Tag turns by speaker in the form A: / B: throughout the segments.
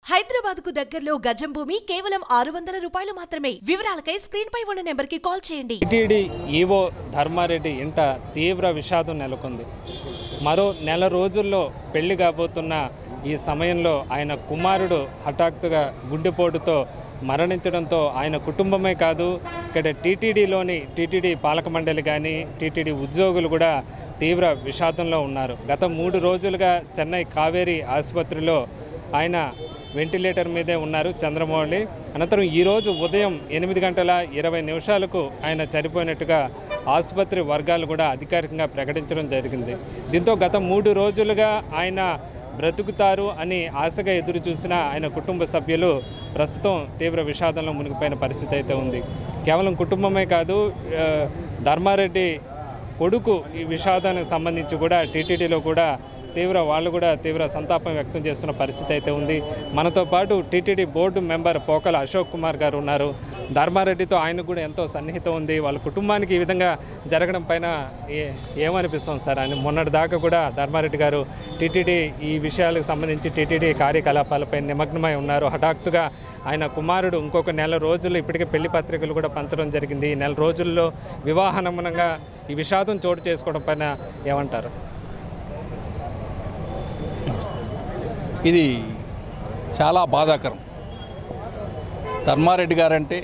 A: హైదరాబాద్ కు దగ్గరలో గజం భూమి కేవలం ఆరు వందల రూపాయలు మాత్రమే వివరాలకై స్క్రీన్ పై ఉన్న నెంబర్ కి కాల్ చేయండి
B: టీటీడీ ఈవో ధర్మారెడ్డి ఇంట తీవ్ర విషాదం నెలకొంది మరో నెల రోజుల్లో పెళ్లి కాబోతున్న ఈ సమయంలో ఆయన కుమారుడు హఠాత్తుగా గుండెపోటుతో మరణించడంతో ఆయన కుటుంబమే కాదు ఇక్కడ టీటీడీలోని టీటీడీ పాలక మండలి కానీ టీటీడీ ఉద్యోగులు కూడా తీవ్ర విషాదంలో ఉన్నారు గత మూడు రోజులుగా చెన్నై కావేరీ ఆసుపత్రిలో ఆయన వెంటిలేటర్ మీదే ఉన్నారు చంద్రమౌళి అనంతరం ఈరోజు ఉదయం ఎనిమిది గంటల ఇరవై నిమిషాలకు ఆయన చనిపోయినట్టుగా ఆసుపత్రి వర్గాలు కూడా అధికారికంగా ప్రకటించడం జరిగింది దీంతో గత మూడు రోజులుగా ఆయన బ్రతుకుతారు అని ఆశగా ఎదురు చూసిన ఆయన కుటుంబ సభ్యులు ప్రస్తుతం తీవ్ర విషాదంలో మునిగిపోయిన పరిస్థితి అయితే ఉంది కేవలం కుటుంబమే కాదు ఆ, ధర్మారెడ్డి కొడుకు ఈ విషాదానికి సంబంధించి కూడా టీటీడీలో కూడా తీవ్ర వాళ్ళు కూడా తీవ్ర సంతాపం వ్యక్తం చేస్తున్న పరిస్థితి అయితే ఉంది మనతో పాటు TTD board member Pokala Ashok Kumar garu ఉన్నారు ధర్మారెడ్డితో ఆయనకు కూడా ఎంతో సన్నిహితం ఉంది వాళ్ళ కుటుంబానికి ఈ విధంగా జరగడం పైన ఏ- ఏమనిపిస్తుంది సార్ ఆయన మొన్నటి దాకా కూడా ధర్మారెడ్డి గారు టీటీడీ ఈ విషయాలకు సంబంధించి టీటీడీ కార్యకలాపాలపై నిమగ్నమై ఉన్నారు హఠాత్తుగా ఆయన కుమారుడు ఇంకొక నెల రోజులు ఇప్పటికే పెళ్లి పత్రికలు కూడా పంచడం జరిగింది ఈ నెల రోజుల్లో వివాహనమనంగా ఈ విషాదం చోటు చేసుకోవడం పైన ఏమంటారు
C: ఇది చాలా బాధాకరం ధర్మారెడ్డి గారంటే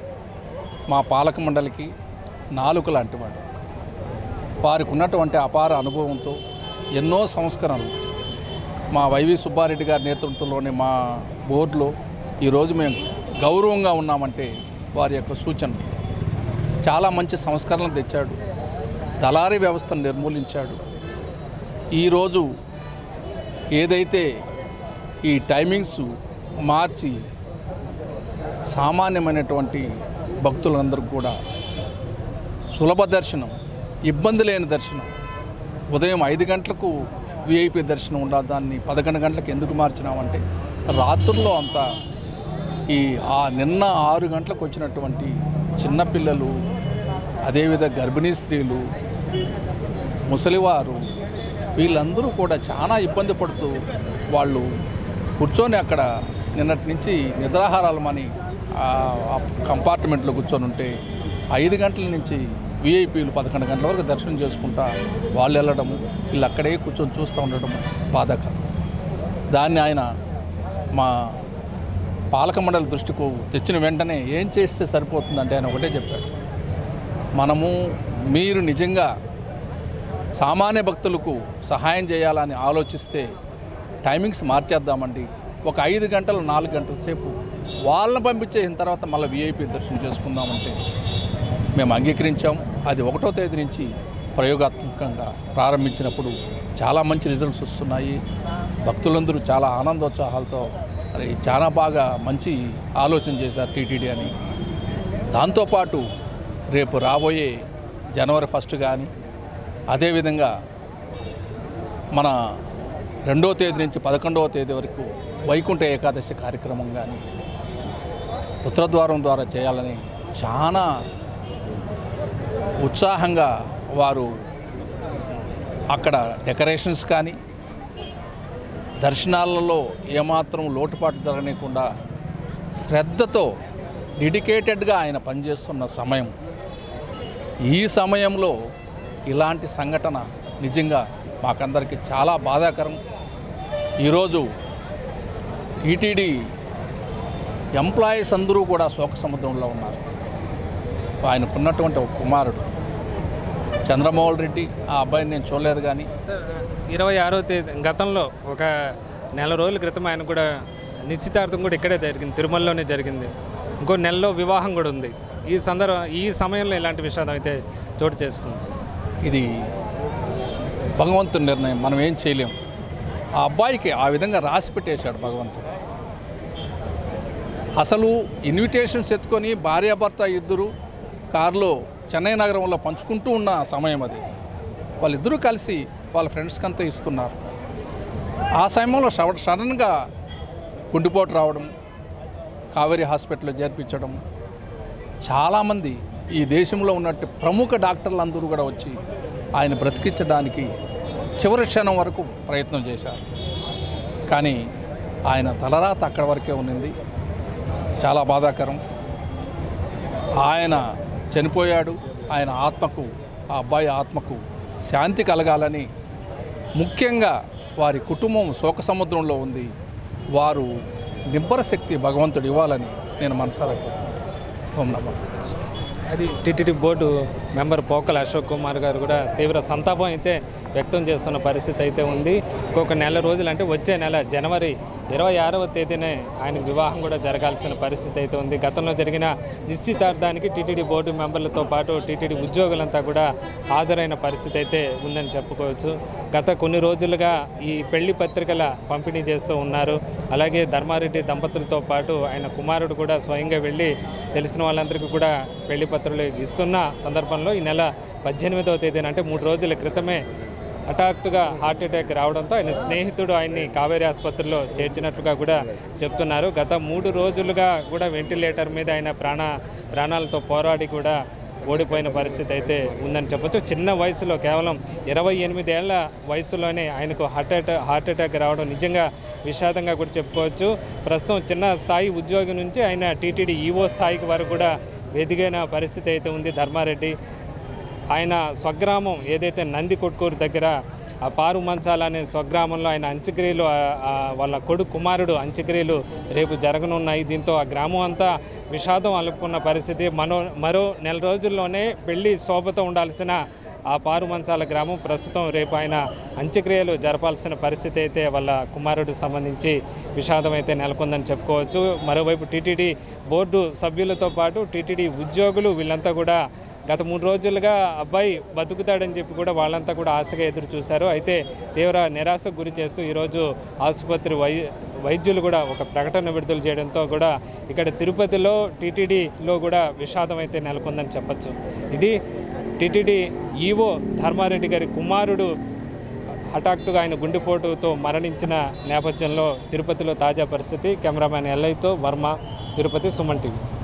C: మా పాలక మండలికి నాలుక లాంటివాడు వారికి ఉన్నటువంటి అపార అనుభవంతో ఎన్నో సంస్కరణలు మా వైవి సుబ్బారెడ్డి గారి నేతృత్వంలోని మా బోర్డులో ఈరోజు మేము గౌరవంగా ఉన్నామంటే వారి యొక్క సూచనలు చాలా మంచి సంస్కరణలు తెచ్చాడు దళారీ వ్యవస్థను నిర్మూలించాడు ఈరోజు ఏదైతే ఈ టైమింగ్స్ మార్చి సామాన్యమైనటువంటి భక్తులందరికీ కూడా సులభ దర్శనం ఇబ్బంది లేని దర్శనం ఉదయం ఐదు గంటలకు విఐపి దర్శనం ఉండాలి దాన్ని పదకొండు గంటలకు ఎందుకు మార్చినామంటే రాత్రుల్లో అంతా ఈ ఆ నిన్న ఆరు గంటలకు వచ్చినటువంటి చిన్నపిల్లలు అదేవిధంగా గర్భిణీ స్త్రీలు ముసలివారు వీళ్ళందరూ కూడా చాలా ఇబ్బంది పడుతూ వాళ్ళు కూర్చొని అక్కడ నిన్నటి నుంచి నిద్రాహారాలు మని కంపార్ట్మెంట్లో కూర్చొని ఉంటే ఐదు గంటల నుంచి విఐపీలు పదకొండు గంటల వరకు దర్శనం చేసుకుంటా వాళ్ళు వెళ్ళడము వీళ్ళు అక్కడే కూర్చొని చూస్తూ ఉండడం బాధాకరం దాన్ని ఆయన మా పాలక మండలి దృష్టికి తెచ్చిన వెంటనే ఏం చేస్తే సరిపోతుందంటే ఆయన ఒకటే చెప్పాడు మనము మీరు నిజంగా సామాన్య భక్తులకు సహాయం చేయాలని ఆలోచిస్తే టైమింగ్స్ మార్చేద్దామండి ఒక ఐదు గంటలు నాలుగు గంటల సేపు వాళ్ళని పంపించేసిన తర్వాత మళ్ళీ విఐపి దర్శనం చేసుకుందామంటే మేము అంగీకరించాం అది ఒకటో తేదీ నుంచి ప్రయోగాత్మకంగా ప్రారంభించినప్పుడు చాలా మంచి రిజల్ట్స్ వస్తున్నాయి భక్తులందరూ చాలా ఆనందోత్సాహాలతో మరి చాలా బాగా మంచి ఆలోచన చేశారు టీటీడీ అని దాంతోపాటు రేపు రాబోయే జనవరి ఫస్ట్ కానీ అదేవిధంగా మన రెండవ తేదీ నుంచి పదకొండవ తేదీ వరకు వైకుంఠ ఏకాదశి కార్యక్రమం కానీ ఉత్తరద్వారం ద్వారా చేయాలని చాలా ఉత్సాహంగా వారు అక్కడ డెకరేషన్స్ కానీ దర్శనాలలో ఏమాత్రం లోటుపాటు జరగనీయకుండా శ్రద్ధతో డెడికేటెడ్గా ఆయన పనిచేస్తున్న సమయం ఈ సమయంలో ఇలాంటి సంఘటన నిజంగా మాకందరికీ చాలా బాధాకరం ఈరోజు టీటీడీ ఎంప్లాయీస్ అందరూ కూడా శోక సముద్రంలో ఉన్నారు ఆయనకున్నటువంటి ఒక కుమారుడు చంద్రమోహన్ రెడ్డి ఆ అబ్బాయిని నేను చూడలేదు కానీ
B: ఇరవై ఆరో తేదీ గతంలో ఒక నెల రోజుల క్రితం ఆయన కూడా నిశ్చితార్థం కూడా ఇక్కడే జరిగింది తిరుమలలోనే జరిగింది ఇంకో నెలలో వివాహం కూడా ఉంది ఈ సందర్భం ఈ సమయంలో ఇలాంటి విషాదం అయితే చోటు చేసుకుంది
C: ఇది భగవంతుని నిర్ణయం మనం ఏం చేయలేం ఆ అబ్బాయికి ఆ విధంగా రాసి పెట్టేశాడు భగవంతుడు అసలు ఇన్విటేషన్స్ ఎత్తుకొని భార్యాభర్త ఇద్దరు కారులో చెన్నై నగరంలో పంచుకుంటూ ఉన్న సమయం అది వాళ్ళిద్దరూ కలిసి వాళ్ళ ఫ్రెండ్స్కి అంతా ఇస్తున్నారు ఆ సమయంలో సడ- సడన్గా గుండెపోటు రావడం కావేరీ హాస్పిటల్లో చేర్పించడం చాలామంది ఈ దేశంలో ఉన్నట్టు ప్రముఖ డాక్టర్లు అందరూ కూడా వచ్చి ఆయన బ్రతికించడానికి చివరి క్షణం వరకు ప్రయత్నం చేశారు కానీ ఆయన తలరాత అక్కడి వరకే ఉన్నింది చాలా బాధాకరం ఆయన చనిపోయాడు ఆయన ఆత్మకు ఆ అబ్బాయి ఆత్మకు శాంతి కలగాలని ముఖ్యంగా వారి కుటుంబం శోక సముద్రంలో ఉంది వారు నిబ్బర శక్తి భగవంతుడు ఇవ్వాలని నేను మనసారా కోరుకుంటున్నాను ఓం నమః
B: అది TTD board member Pokala Ashok Kumar garu కూడా తీవ్ర సంతాపం అయితే వ్యక్తం చేస్తున్న పరిస్థితి అయితే ఉంది ఇంకొక నెల రోజులు అంటే వచ్చే నెల జనవరి ఇరవై ఆరవ తేదీనే ఆయనకు వివాహం కూడా జరగాల్సిన పరిస్థితి అయితే ఉంది గతంలో జరిగిన నిశ్చితార్థానికి టీటీడీ బోర్డు మెంబర్లతో పాటు టీటీడీ ఉద్యోగులంతా కూడా హాజరైన పరిస్థితి అయితే ఉందని చెప్పుకోవచ్చు గత కొన్ని రోజులుగా ఈ పెళ్లి పత్రికల పంపిణీ చేస్తూ ఉన్నారు అలాగే ధర్మారెడ్డి దంపతులతో పాటు ఆయన కుమారుడు కూడా స్వయంగా వెళ్ళి తెలిసిన వాళ్ళందరికీ కూడా పెళ్లి పత్రికలు ఇస్తున్న సందర్భంలో ఈ నెల పద్దెనిమిదవ తేదీన అంటే మూడు రోజుల క్రితమే హఠాత్తుగా హార్ట్ అటాక్ రావడంతో ఆయన స్నేహితుడు ఆయన్ని కావేరీ ఆసుపత్రిలో చేర్చినట్లుగా కూడా చెప్తున్నారు గత మూడు రోజులుగా కూడా వెంటిలేటర్ మీద ఆయన ప్రాణ ప్రాణాలతో పోరాడి కూడా ఓడిపోయిన పరిస్థితి అయితే ఉందని చెప్పొచ్చు చిన్న వయసులో కేవలం ఇరవై ఎనిమిదేళ్ల వయసులోనే ఆయనకు హార్ట్ అటాక్ హార్ట్ అటాక్ రావడం నిజంగా విషాదంగా కూడా చెప్పుకోవచ్చు ప్రస్తుతం చిన్న స్థాయి ఉద్యోగి నుంచి ఆయన టీటీడీ ఈవో స్థాయికి వరకు కూడా ఎదిగిన పరిస్థితి అయితే ఉంది ధర్మారెడ్డి ఆయన స్వగ్రామం ఏదైతే నంది కొట్కూరు దగ్గర ఆ పారు మంచాల అనే స్వగ్రామంలో ఆయన అంత్యక్రియలు ఆ- ఆ వాళ్ళ కొడుకు కుమారుడు అంత్యక్రియలు రేపు జరగనున్నాయి దీంతో ఆ గ్రామం అంతా విషాదం అలుపుకున్న పరిస్థితి మనో మరో నెల రోజుల్లోనే పెళ్లి శోభతో ఉండాల్సిన ఆ పారు మంచాల గ్రామం ప్రస్తుతం రేపు ఆయన అంత్యక్రియలు జరపాల్సిన పరిస్థితి అయితే వాళ్ళ కుమారుడు సంబంధించి విషాదం అయితే నెలకొందని చెప్పుకోవచ్చు మరోవైపు టీటీడీ బోర్డు సభ్యులతో పాటు టీటీడీ ఉద్యోగులు వీళ్ళంతా కూడా గత మూడు రోజులుగా అబ్బాయి బతుకుతాడని చెప్పి కూడా వాళ్ళంతా కూడా ఆశగా ఎదురు చూశారు అయితే తీవ్ర నిరాశకు గురి చేస్తూ ఈరోజు ఆసుపత్రి వై వైద్యులు కూడా ఒక ప్రకటన విడుదల చేయడంతో కూడా ఇక్కడ తిరుపతిలో టీటీడీలో కూడా విషాదం అయితే నెలకొందని చెప్పచ్చు ఇది టీటీడీ ఈవో ధర్మారెడ్డి గారి కుమారుడు హఠాత్తుగా ఆయన గుండెపోటుతో మరణించిన నేపథ్యంలో తిరుపతిలో తాజా పరిస్థితి కెమెరామ్యాన్ ఎల్ఐతో వర్మ తిరుపతి సుమన్ టీవీ